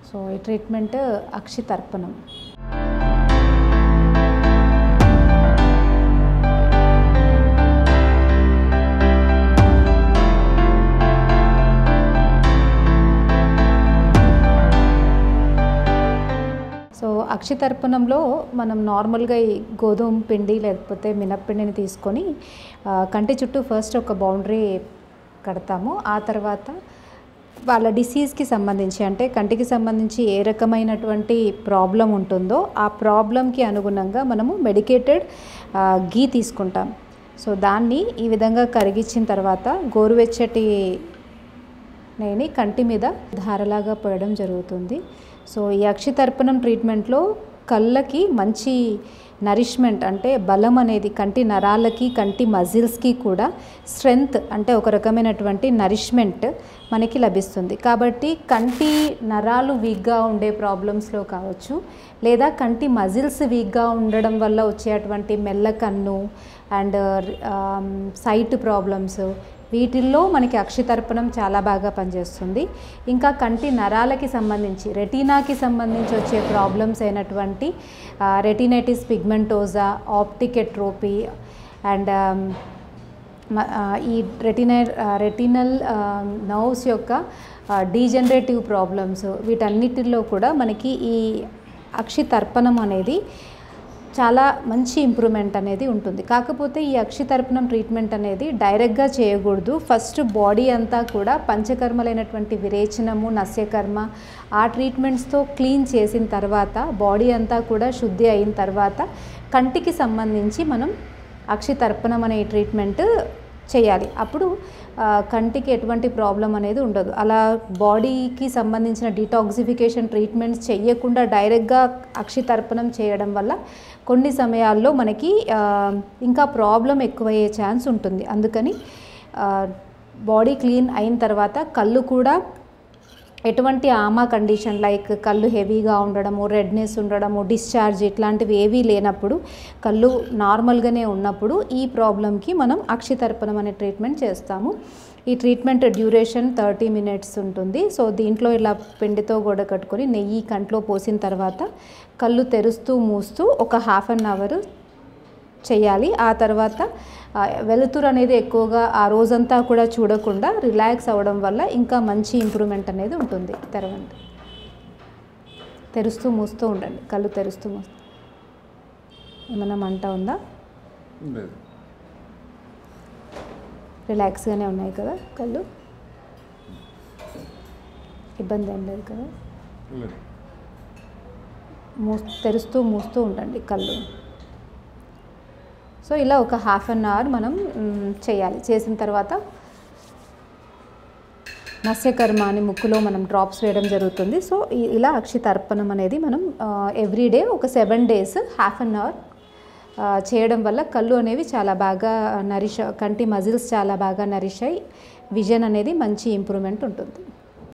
so ఈ treatment అక్షితర్పణం so అక్షితర్పణంలో మనం నార్మల్గా ఈ గోధుమ పిండి లేకపోతే మినప్పిండిని తీసుకొని ఆ, కంటి చుట్టూ ఫస్ట్ ఒక బౌండరీ కడతాము ఆ తర్వాత వాళ్ళ డిసీజ్కి సంబంధించి అంటే కంటికి సంబంధించి ఏ రకమైనటువంటి ప్రాబ్లం ఉంటుందో ఆ ప్రాబ్లంకి అనుగుణంగా మనము మెడికేటెడ్ గీ తీసుకుంటాం సో దాన్ని ఈ విధంగా కరిగించిన తర్వాత గోరువెచ్చటి నెయ్యిని కంటి మీద ధారలాగా పోయడం జరుగుతుంది సో ఈ అక్షితర్పణం ట్రీట్మెంట్లో కళ్ళకి మంచి నరిష్మెంట్ అంటే బలం అనేది కంటి నరాలకి కంటి మజిల్స్కి కూడా స్ట్రెంగ్త్ అంటే ఒక రకమైనటువంటి నరిష్మెంట్ మనకి లభిస్తుంది కాబట్టి కంటి నరాలు వీక్గా ఉండే ప్రాబ్లమ్స్లో కావచ్చు లేదా కంటి మజిల్స్ వీక్గా ఉండడం వల్ల వచ్చేటువంటి మెల్ల కన్ను అండ్ సైట్ ప్రాబ్లమ్స్ వీటిల్లో మనకి అక్షితర్పణం చాలా బాగా పనిచేస్తుంది ఇంకా కంటి నరాలకి సంబంధించి రెటీనాకి సంబంధించి వచ్చే ప్రాబ్లమ్స్ అయినటువంటి retinitis pigmentosa optic atrophy and మ- ఆ, ఈ రెటినై రెటినల్ నర్వ్స్ యొక్క డీజనరేటివ్ ప్రాబ్లమ్స్ వీటన్నిటిలో కూడా మనకి ఈ అక్షితర్పణం అనేది చాలా మంచి ఇంప్రూవ్మెంట్ అనేది ఉంటుంది కాకపోతే ఈ అక్షితర్పణం ట్రీట్మెంట్ అనేది డైరెక్ట్గా చేయకూడదు ఫస్ట్ బాడీ అంతా కూడా పంచకర్మలైనటువంటి విరేచనము నస్యకర్మ ఆ ట్రీట్మెంట్స్తో క్లీన్ చేసిన తర్వాత బాడీ అంతా కూడా శుద్ధి అయిన తర్వాత కంటికి సంబంధించి మనం అక్షితర్పణం అనే ట్రీట్మెంట్ చేయాలి అప్పుడు ఆ, కంటికి ఎటువంటి ప్రాబ్లం అనేది ఉండదు అలా బాడీకి సంబంధించిన డిటాక్సిఫికేషన్ ట్రీట్మెంట్స్ చేయకుండా డైరెక్ట్గా అక్షితర్పణం చేయడం వల్ల కొన్ని సమయాల్లో మనకి ఆ, ఇంకా ప్రాబ్లం ఎక్కువయ్యే ఛాన్స్ ఉంటుంది అందుకని బాడీ క్లీన్ అయిన తర్వాత కళ్ళు కూడా ఎటువంటి ఆమా కండిషన్ లైక్ కళ్ళు హెవీగా ఉండడము రెడ్నెస్ ఉండడము డిశ్చార్జ్ ఇట్లాంటివి ఏవీ లేనప్పుడు కళ్ళు నార్మల్గానే ఉన్నప్పుడు ఈ ప్రాబ్లంకి మనం అక్షితర్పణం అనే ట్రీట్మెంట్ చేస్తాము ఈ ట్రీట్మెంట్ డ్యూరేషన్ థర్టీ మినిట్స్ ఉంటుంది సో దీంట్లో ఇలా పిండితో గోడ కట్టుకొని నెయ్యి కంట్లో పోసిన తర్వాత కళ్ళు తెరుస్తూ మూస్తూ ఒక హాఫ్ అన్ అవర్ చేయాలి ఆ తర్వాత ఆ, వెలుతురు అనేది ఎక్కువగా ఆ రోజంతా కూడా చూడకుండా రిలాక్స్ అవ్వడం వల్ల ఇంకా మంచి ఇంప్రూవ్మెంట్ అనేది ఉంటుంది తెరవండి తెరుస్తూ మూస్తూ ఉండండి కళ్ళు తెరుస్తూ మూస్తూ ఏమన్నా మంట ఉందా లేదు రిలాక్స్గానే ఉన్నాయి కదా కళ్ళు ఇబ్బంది ఏం లేదు కదా లేదు మూ తెరుస్తూ మూస్తూ ఉండండి కళ్ళు సో ఇలా ఒక హాఫ్ అన్ అవర్ మనం మ్, చేయాలి చేసిన తర్వాత నస్యకర్మ అని ముక్కులో మనం డ్రాప్స్ వేయడం జరుగుతుంది సో ఈ- ఇలా అక్షితర్పణం అనేది మనం ఎవ్రీడే ఒక seven days half an hour చేయడం వల్ల కళ్ళు అనేవి చాలా బాగా నరిష్ కంటి మజిల్స్ చాలా బాగా నరిష్ అయ్యి విజన్ అనేది మంచి ఇంప్రూవ్మెంట్ ఉంటుంది